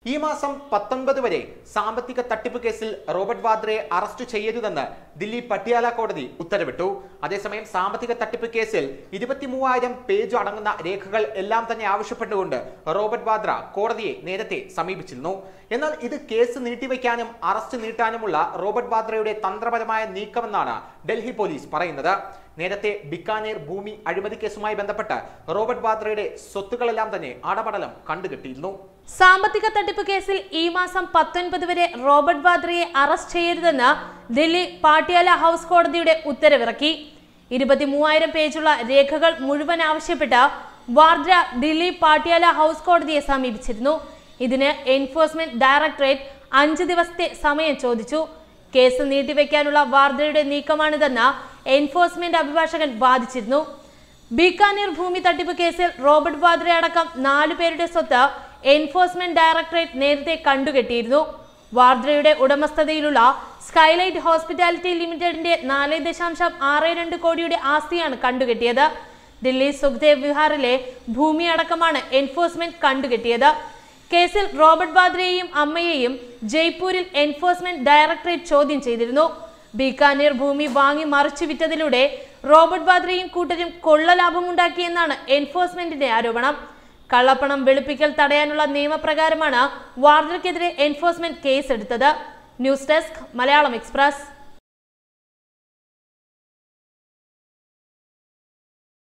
ഈ മാസം പത്തൊൻപത് വരെ സാമ്പത്തിക തട്ടിപ്പ് കേസിൽ റോബർട്ട് വാദ്രയെ അറസ്റ്റ് ചെയ്യരുതെന്ന് ദില്ലി പട്ടിയാല കോടതി ഉത്തരവിട്ടു അതേസമയം സാമ്പത്തിക തട്ടിപ്പ് കേസിൽ ഇരുപത്തിമൂവായിരം പേജ് അടങ്ങുന്ന രേഖകൾ എല്ലാം തന്നെ ആവശ്യപ്പെട്ടുകൊണ്ട് റോബർട്ട് വാദ്ര കോടതിയെ നേരത്തെ സമീപിച്ചിരുന്നു എന്നാൽ ഇത് കേസ് നീട്ടിവെക്കാനും അറസ്റ്റ് നീട്ടാനുമുള്ള റോബർട്ട് വാദ്രയുടെ തന്ത്രപരമായ നീക്കമെന്നാണ് ഡൽഹി പോലീസ് പറയുന്നത് നേരത്തെ ബിക്കാനീർ ഭൂമി അഴിമതി കേസുമായി ബന്ധപ്പെട്ട് റോബർട്ട് വാദ്രയുടെ സ്വത്തുക്കളെല്ലാം തന്നെ അടപടലം കണ്ടുകെട്ടിയിരുന്നു സാമ്പത്തിക തട്ടിപ്പ് കേസിൽ ഈ മാസം പത്തൊൻപത് വരെ റോബർട്ട് വാദ്രയെ അറസ്റ്റ് ചെയ്യരുതെന്ന് ദില്ലി പാട്യാല ഹൗസ് കോടതിയുടെ ഉത്തരവിറക്കി ഇരുപത്തിമൂവായിരം പേജുള്ള രേഖകൾ മുഴുവൻ ആവശ്യപ്പെട്ട് വാദ്ര ദില്ലി പാട്യാല ഹൗസ് കോടതിയെ സമീപിച്ചിരുന്നു ഇതിന് എൻഫോഴ്സ്മെന്റ് ഡയറക്ടറേറ്റ് അഞ്ച് ദിവസത്തെ സമയം ചോദിച്ചു കേസ് നീട്ടിവെക്കാനുള്ള വാർദ്ധയുടെ നീക്കമാണിതെന്ന് എൻഫോഴ്സ്മെന്റ് അഭിഭാഷകൻ വാദിച്ചിരുന്നു ബീക്കാനീർ ഭൂമി തട്ടിപ്പ് കേസിൽ റോബർട്ട് വാദ്ര അടക്കം നാലു പേരുടെ സ്വത്ത് എൻഫോഴ്സ്മെന്റ് ഡയറക്ടറേറ്റ് നേരത്തെ കണ്ടുകെട്ടിയിരുന്നു വാദ്രയുടെ ഉടമസ്ഥതയിലുള്ള സ്കൈലൈറ്റ് ഹോസ്പിറ്റാലിറ്റി ലിമിറ്റഡിന്റെ നാല് ദശാംശം ആറ് രണ്ട് കോടിയുടെ ആസ്തിയാണ് കണ്ടുകെട്ടിയത് ദില്ലി സുഖ്ദേവ് വിഹാറിലെ ഭൂമി അടക്കമാണ് എൻഫോഴ്സ്മെന്റ് കണ്ടുകെട്ടിയത് കേസിൽ റോബർട്ട് വാദ്രയെയും അമ്മയെയും ജയ്പൂരിൽ എൻഫോഴ്സ്മെന്റ് ഡയറക്ടറേറ്റ് ചോദ്യം ചെയ്തിരുന്നു ബീക്കാനീർ ഭൂമി വാങ്ങി മറിച്ചു വിറ്റതിലൂടെ റോബർട്ട് വാദ്രയും കൂട്ടരും കൊള്ള ലാഭമുണ്ടാക്കിയെന്നാണ് എൻഫോഴ്സ്മെന്റിന്റെ ആരോപണം കള്ളപ്പണം വെളുപ്പിക്കൽ തടയാനുള്ള നിയമപ്രകാരമാണ് വാർഡർക്കെതിരെ എൻഫോഴ്സ്മെന്റ് കേസെടുത്തത് ന്യൂസ് ഡെസ്ക് മലയാളം എക്സ്പ്രസ്